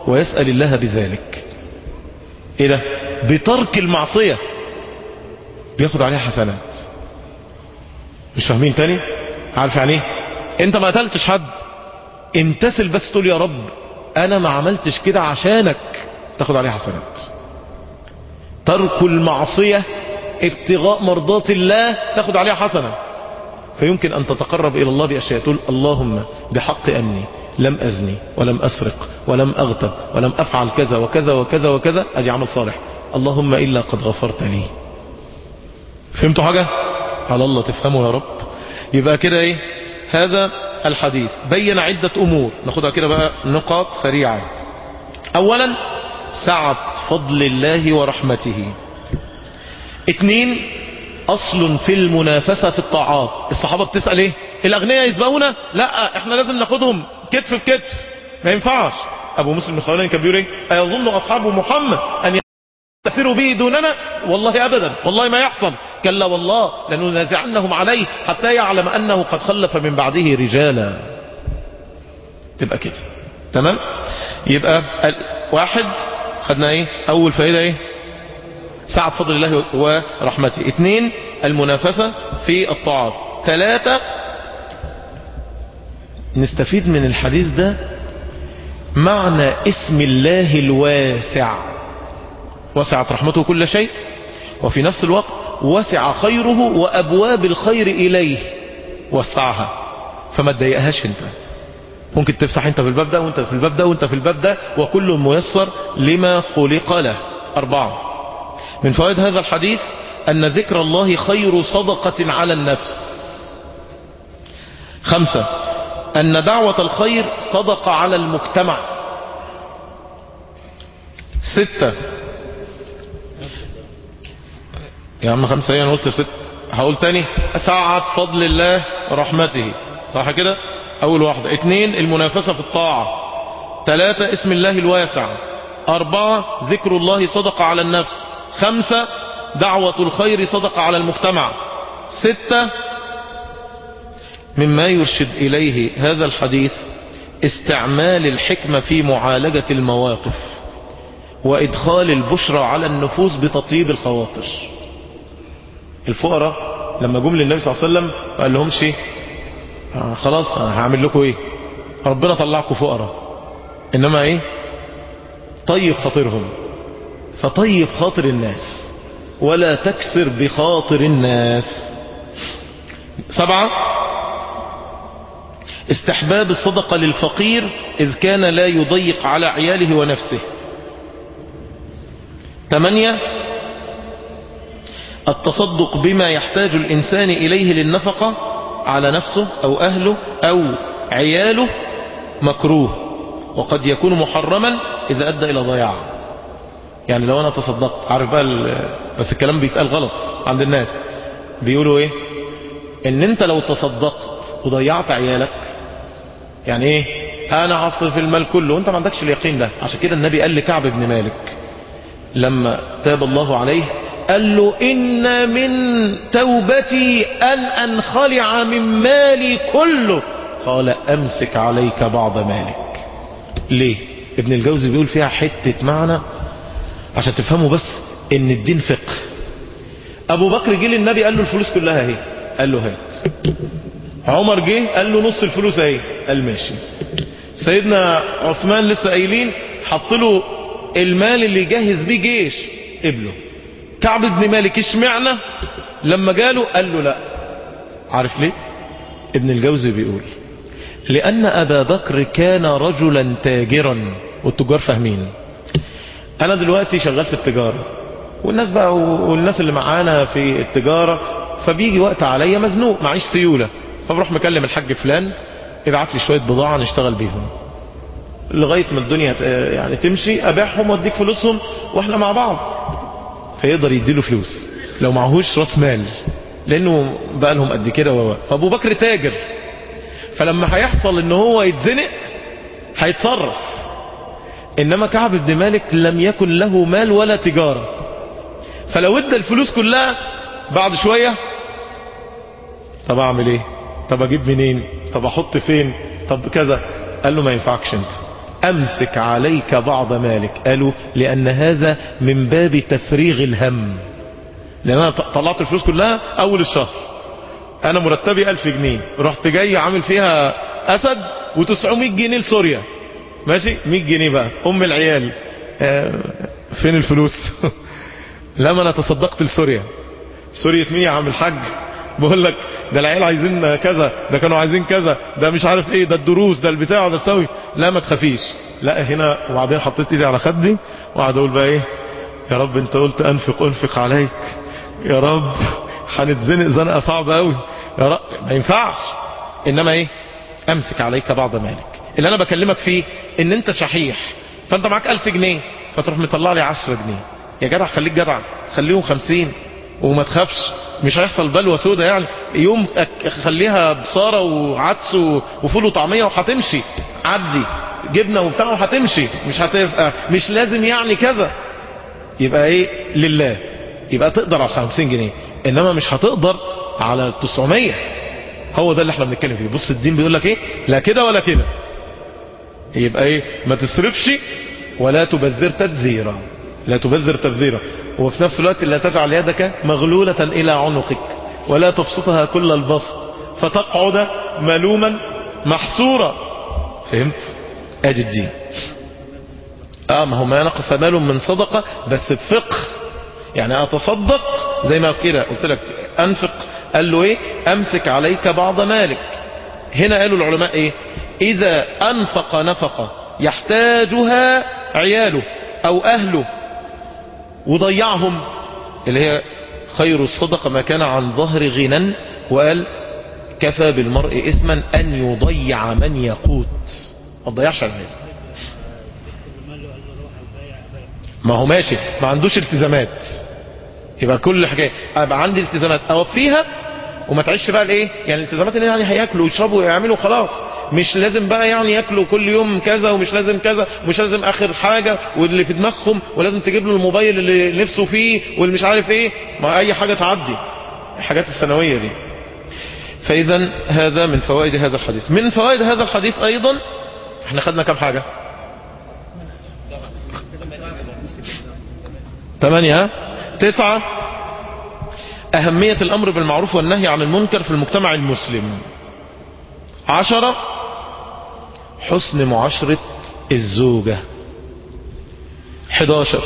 ويسأل الله بذلك ايه ده بترك المعصية بياخد عليها حسنات مش فاهمين تاني عارف يعني ايه انت ما قتلتش حد امتثل بس تقول يا رب انا ما عملتش كده عشانك تاخد عليها حسنات ترك المعصية ابتغاء مرضات الله تاخد عليها حسنة فيمكن أن تتقرب إلى الله بأشياء تقول اللهم بحق أني لم أزني ولم أسرق ولم أغتب ولم أفعل كذا وكذا وكذا وكذا أجي عمل صالح اللهم إلا قد غفرت لي فهمتوا حاجة على الله تفهموا يا رب يبقى كده ايه هذا الحديث بين عدة أمور ناخدها كده بقى نقاط سريعة أولا سعة فضل الله ورحمته اتنين أصل في المنافسة في الطاعات الصحابة بتسأل ايه الأغنياء يسبقونا لا احنا لازم ناخدهم كتف بكتف ما ينفعش أبو مسلم الخولاني كان بيقول ايه أيظن أصحاب محمد أن يستثيروا به دوننا والله أبدا والله ما يحصل كلا والله لننازعنهم عليه حتى يعلم أنه قد خلف من بعده رجالا تبقى كده تمام يبقى واحد خدنا ايه اول فائدة ايه سعة فضل الله ورحمته اثنين المنافسة في الطاعات ثلاثة نستفيد من الحديث ده معنى اسم الله الواسع وسعت رحمته كل شيء وفي نفس الوقت وسع خيره وأبواب الخير إليه وسعها فما تضايقهاش انت ممكن تفتح انت في الباب ده وانت في الباب ده وانت في الباب ده وكل ميسر لما خلق له أربعة من فوائد هذا الحديث أن ذكر الله خير صدقة على النفس خمسة أن دعوة الخير صدقة على المجتمع ستة يا عم خمسة ايه انا قلت ست هقول تاني سعة فضل الله ورحمته صح كده اول واحدة اتنين المنافسة في الطاعة تلاتة اسم الله الواسع اربعة ذكر الله صدقة على النفس خمسة دعوة الخير صدقة على المجتمع ستة مما يرشد اليه هذا الحديث استعمال الحكمة في معالجة المواقف وادخال البشرى على النفوس بتطيب الخواطر الفقراء لما جم للنبي صلى الله عليه وسلم قال لهمش آه خلاص انا هعمل لكم ايه ربنا طلعكم فقراء انما ايه طيب خاطرهم فطيب خاطر الناس ولا تكسر بخاطر الناس سبعة استحباب الصدقة للفقير إذ كان لا يضيق على عياله ونفسه ثمانية التصدق بما يحتاج الإنسان إليه للنفقة على نفسه أو أهله أو عياله مكروه وقد يكون محرما إذا أدى إلى ضياع يعني لو أنا تصدقت عارف بقى بس الكلام بيتقال غلط عند الناس بيقولوا إيه إن أنت لو تصدقت وضيعت عيالك يعني إيه أنا هصرف المال كله وأنت ما عندكش اليقين ده عشان كده النبي قال لكعب بن مالك لما تاب الله عليه قال له إن من توبتي أن أنخلع من مالي كله قال أمسك عليك بعض مالك ليه ابن الجوزي بيقول فيها حتة معنى عشان تفهموا بس ان الدين فقه ابو بكر جه للنبي قال له الفلوس كلها اهي قال له هات عمر جه قال له نص الفلوس اهي قال ماشي سيدنا عثمان لسه قايلين حط له المال اللي يجهز بيه جيش قبله كعب بن مالك اشمعنى لما جاله قال له لا عارف ليه ابن الجوزي بيقول لأن أبا بكر كان رجلا تاجرا والتجار فاهمين أنا دلوقتي شغال في التجارة والناس بقى والناس اللي معانا في التجارة فبيجي وقت عليا مزنوق معيش سيولة فبروح مكلم الحاج فلان ابعت لي شوية بضاعة نشتغل بيهم لغاية ما الدنيا يعني تمشي أبيعهم واديك فلوسهم واحنا مع بعض فيقدر يديله فلوس لو معهوش راس مال لانه بقى لهم قد كده و فابو بكر تاجر فلما هيحصل ان هو يتزنق هيتصرف انما كعب بن مالك لم يكن له مال ولا تجارة فلو ادى الفلوس كلها بعد شوية طب اعمل ايه طب اجيب منين طب احط فين طب كذا قال له ما ينفعكش انت أمسك عليك بعض مالك قالوا لأن هذا من باب تفريغ الهم لأن أنا طلعت الفلوس كلها أول الشهر أنا مرتبي ألف جنيه رحت جاي عامل فيها أسد و900 جنيه لسوريا ماشي 100 جنيه بقى أم العيال آه فين الفلوس لما أنا تصدقت لسوريا سوريا مين يا عم الحاج بقول لك ده العيال عايزين كذا ده كانوا عايزين كذا ده مش عارف ايه ده الدروس ده البتاع ده السوي لا ما تخافيش لا هنا وبعدين حطيت ايدي على خدي وقعد اقول بقى ايه يا رب انت قلت انفق انفق عليك يا رب هنتزنق زنقه صعبه قوي يا رب ما ينفعش انما ايه امسك عليك بعض مالك اللي انا بكلمك فيه ان انت شحيح فانت معاك ألف جنيه فتروح مطلع لي عشرة جنيه يا جدع خليك جدع خليهم خمسين وما تخافش مش هيحصل بلوى سودة يعني يوم خليها بصارة وعدس وفول وطعمية وهتمشي عدي جبنة وبتاع وهتمشي مش هتبقى مش لازم يعني كذا يبقى ايه لله يبقى تقدر على 50 جنيه انما مش هتقدر على 900 هو ده اللي احنا بنتكلم فيه بص الدين بيقول لك ايه لا كده ولا كده يبقى ايه ما تصرفش ولا تبذر تبذيرا لا تبذر تبذيرا وفي نفس الوقت لا تجعل يدك مغلولة إلى عنقك ولا تبسطها كل البسط فتقعد ملوما محسورا فهمت ادي الدين اه ما هو ما نقص مال من صدقة بس بفقه يعني اتصدق زي ما كده قلت لك انفق قال له ايه امسك عليك بعض مالك هنا قالوا العلماء ايه اذا انفق نفقة يحتاجها عياله او اهله وضيعهم اللي هي خير الصدقة ما كان عن ظهر غنى وقال كفى بالمرء إثما أن يضيع من يقوت ما تضيعش المال ما هو ماشي ما عندوش التزامات يبقى كل حاجة ابقى عندي التزامات اوفيها وما تعيش بقى الايه يعني الالتزامات اللي يعني هياكلوا ويشربوا ويعملوا خلاص مش لازم بقى يعني ياكلوا كل يوم كذا ومش لازم كذا ومش لازم اخر حاجة واللي في دماغهم ولازم تجيب له الموبايل اللي نفسه فيه واللي مش عارف ايه ما اي حاجة تعدي الحاجات الثانوية دي فاذا هذا من فوائد هذا الحديث من فوائد هذا الحديث ايضا احنا خدنا كم حاجة ثمانية تسعة أهمية الأمر بالمعروف والنهي عن المنكر في المجتمع المسلم عشرة حسن معاشرة الزوجة حداشر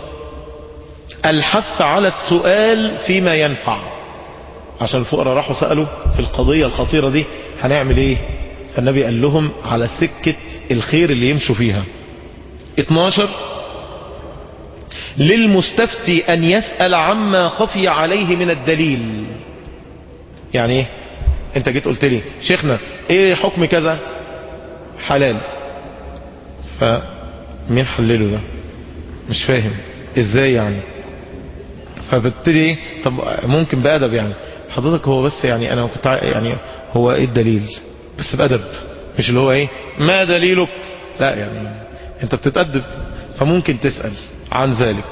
الحث على السؤال فيما ينفع عشان الفقراء راحوا سألوا في القضية الخطيرة دي هنعمل ايه فالنبي قال لهم على سكة الخير اللي يمشوا فيها 12 للمستفتي أن يسأل عما خفي عليه من الدليل يعني ايه انت جيت قلت لي شيخنا ايه حكم كذا حلال فمين حلله ده مش فاهم ازاي يعني فببتدي ايه طب ممكن بأدب يعني حضرتك هو بس يعني انا كنت يعني هو ايه الدليل بس بأدب مش اللي هو ايه ما دليلك لا يعني انت بتتأدب فممكن تسأل عن ذلك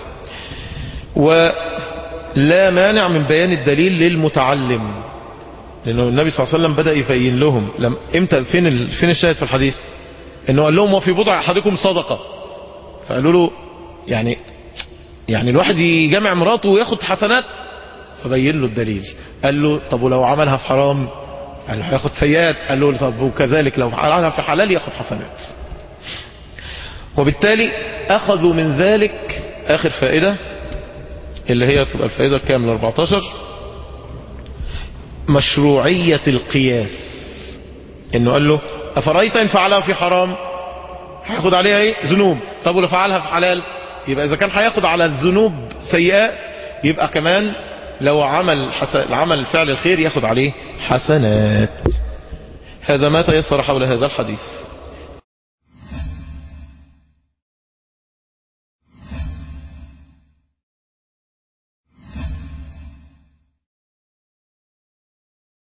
ولا مانع من بيان الدليل للمتعلم لأنه النبي صلى الله عليه وسلم بدأ يبين لهم لم امتى فين ال... فين الشاهد في الحديث انه قال لهم وفي بضع احدكم صدقة فقالوا له يعني يعني الواحد يجمع مراته وياخد حسنات فبين له الدليل قال له طب ولو عملها في حرام قال له هياخد سيئات قال له طب وكذلك لو عملها في حلال ياخد حسنات وبالتالي اخذوا من ذلك اخر فائدة اللي هي تبقى الفائدة الكاملة 14 مشروعية القياس انه قال له افرأيت ان فعلها في حرام هياخد عليها ايه ذنوب طب ولو فعلها في حلال يبقى اذا كان هياخد على الذنوب سيئات يبقى كمان لو عمل حس... العمل فعل الخير ياخد عليه حسنات هذا ما تيسر حول هذا الحديث